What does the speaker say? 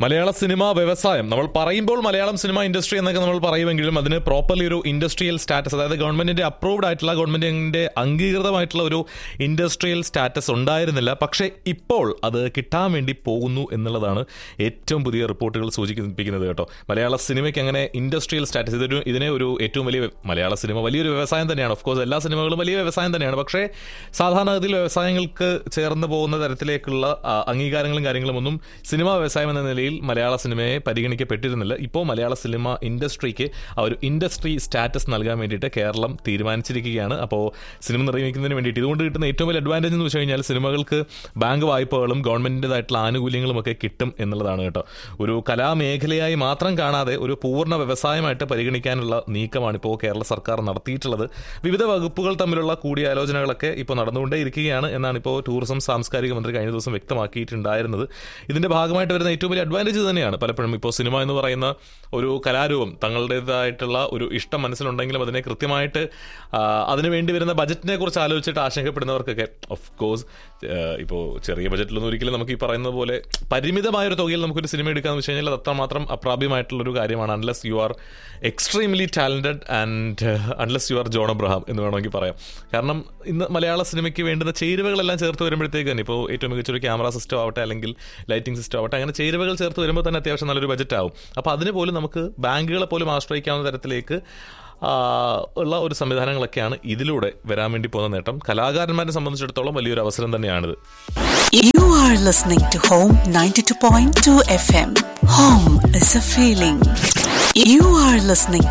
മലയാള സിനിമ വ്യവസായം നമ്മൾ പറയുമ്പോൾ മലയാളം സിനിമ ഇൻഡസ്ട്രി എന്നൊക്കെ നമ്മൾ പറയുമെങ്കിലും അതിന് പ്രോപ്പർലി ഒരു ഇൻഡസ്ട്രിയൽ സ്റ്റാറ്റസ് അതായത് ഗവൺമെന്റിന്റെ അപ്രൂവ്ഡ് ആയിട്ടുള്ള ഗവൺമെന്റിന്റെ അംഗീകൃതമായിട്ടുള്ള ഒരു ഇൻഡസ്ട്രിയൽ സ്റ്റാറ്റസ് ഉണ്ടായിരുന്നില്ല പക്ഷേ ഇപ്പോൾ അത് കിട്ടാൻ വേണ്ടി പോകുന്നു എന്നുള്ളതാണ് ഏറ്റവും പുതിയ റിപ്പോർട്ടുകൾ സൂചിപ്പിക്കുന്നത് കേട്ടോ മലയാള സിനിമയ്ക്ക് അങ്ങനെ ഇൻഡസ്ട്രിയൽ സ്റ്റാറ്റസ് ഇതൊരു ഇതിനെ ഒരു ഏറ്റവും വലിയ മലയാള സിനിമ വലിയൊരു വ്യവസായം തന്നെയാണ് ഓഫ് കോഴ്സ് എല്ലാ സിനിമകളും വലിയ വ്യവസായം തന്നെയാണ് പക്ഷേ സാധാരണഗതിയിൽ വ്യവസായങ്ങൾക്ക് ചേർന്ന് പോകുന്ന തരത്തിലേക്കുള്ള ആ, അംഗീകാരങ്ങളും കാര്യങ്ങളും ഒന്നും സിനിമാ വ്യവസായം എന്ന നിലയിൽ മലയാള സിനിമയെ പരിഗണിക്കപ്പെട്ടിരുന്നില്ല ഇപ്പോൾ മലയാള സിനിമ ഇൻഡസ്ട്രിക്ക് ആ ഒരു ഇൻഡസ്ട്രി സ്റ്റാറ്റസ് നൽകാൻ വേണ്ടിയിട്ട് കേരളം തീരുമാനിച്ചിരിക്കുകയാണ് അപ്പോൾ സിനിമ നിർമ്മിക്കുന്നതിന് വേണ്ടിയിട്ട് ഇതുകൊണ്ട് കിട്ടുന്ന ഏറ്റവും വലിയ അഡ്വാൻറ്റേജ് എന്ന് വെച്ച് കഴിഞ്ഞാൽ സിനിമകൾക്ക് ബാങ്ക് വായ്പകളും ഗവൺമെന്റിൻ്റെതായിട്ടുള്ള ആനുകൂല്യങ്ങളും ഒക്കെ കിട്ടും എന്നുള്ളതാണ് കേട്ടോ ഒരു കലാമേഖലയായി മാത്രം കാണാതെ ഒരു പൂർണ്ണ വ്യവസായമായിട്ട് പരിഗണിക്കാനുള്ള നീക്കമാണ് ഇപ്പോൾ കേരള സർക്കാർ നടത്തിയിട്ടുള്ളത് വിവിധ വകുപ്പുകൾ തമ്മിലുള്ള കൂടിയാലോചനകളൊക്കെ ഇപ്പോൾ നടന്നുകൊണ്ടേ ഇരിക്കുകയാണ് എന്നാണ് ഇപ്പോൾ ടൂറിസം സാംസ്കാരിക മന്ത്രി കഴിഞ്ഞ ദിവസം വ്യക്തമാക്കിയിട്ടുണ്ടായിരുന്നത് ഇതിന്റെ ഭാഗമായിട്ട് വരുന്ന ഏറ്റവും വലിയ അഡ്വാൻറ്റേജ് തന്നെയാണ് പലപ്പോഴും ഇപ്പോൾ സിനിമ എന്ന് പറയുന്ന ഒരു കലാരൂപം തങ്ങളുടേതായിട്ടുള്ള ഒരു ഇഷ്ടം മനസ്സിലുണ്ടെങ്കിലും അതിനെ കൃത്യമായിട്ട് ആ, അതിന് വേണ്ടി വരുന്ന ബജറ്റിനെ കുറിച്ച് ആലോചിച്ചിട്ട് ആശങ്കപ്പെടുന്നവർക്കൊക്കെ ഓഫ് കോഴ്സ് ഇപ്പോൾ ചെറിയ ബജറ്റിലൊന്നും ഒരിക്കലും നമുക്ക് ഈ പറയുന്നത് പോലെ പരിമിതമായ ഒരു തുകയിൽ നമുക്കൊരു സിനിമ എടുക്കാന്ന് വെച്ച് കഴിഞ്ഞാൽ അത് അത്രമാത്രം അപ്രാപ്യമായിട്ടുള്ളൊരു കാര്യമാണ് unless you are extremely talented and unless you are John Abraham എന്ന് വേണമെങ്കിൽ പറയാം കാരണം ഇന്ന് മലയാള സിനിമയ്ക്ക് വേണ്ടുന്ന ചേരുവകളെല്ലാം ചേർത്ത് വരുമ്പോഴത്തേക്ക് തന്നെ ഇപ്പോൾ ഏറ്റവും മികച്ചൊരു ക്യാമറ സിസ്റ്റം ആവട്ടെ അല്ലെങ്കിൽ ലൈറ്റിംഗ് സിസ്റ്റം ആവട്ടെ അങ്ങനെ ചേരുവകൾ ചേർത്ത് വരുമ്പോൾ തന്നെ അത്യാവശ്യം നല്ലൊരു ബജറ്റ് ആവും അപ്പോൾ അതിന് പോലും നമുക്ക് ബാങ്കുകളെ പോലും ആശ്രയിക്കാവുന്ന തരത്തിലേക്ക് ആ, ഉള്ള ഒരു സംവിധാനങ്ങളൊക്കെയാണ് ഇതിലൂടെ വരാൻ വേണ്ടി പോകുന്ന നേട്ടം കലാകാരന്മാരെ സംബന്ധിച്ചിടത്തോളം വലിയൊരു അവസരം തന്നെയാണിത് You are listening to Home 92.2 FM. Home is a feeling. You are listening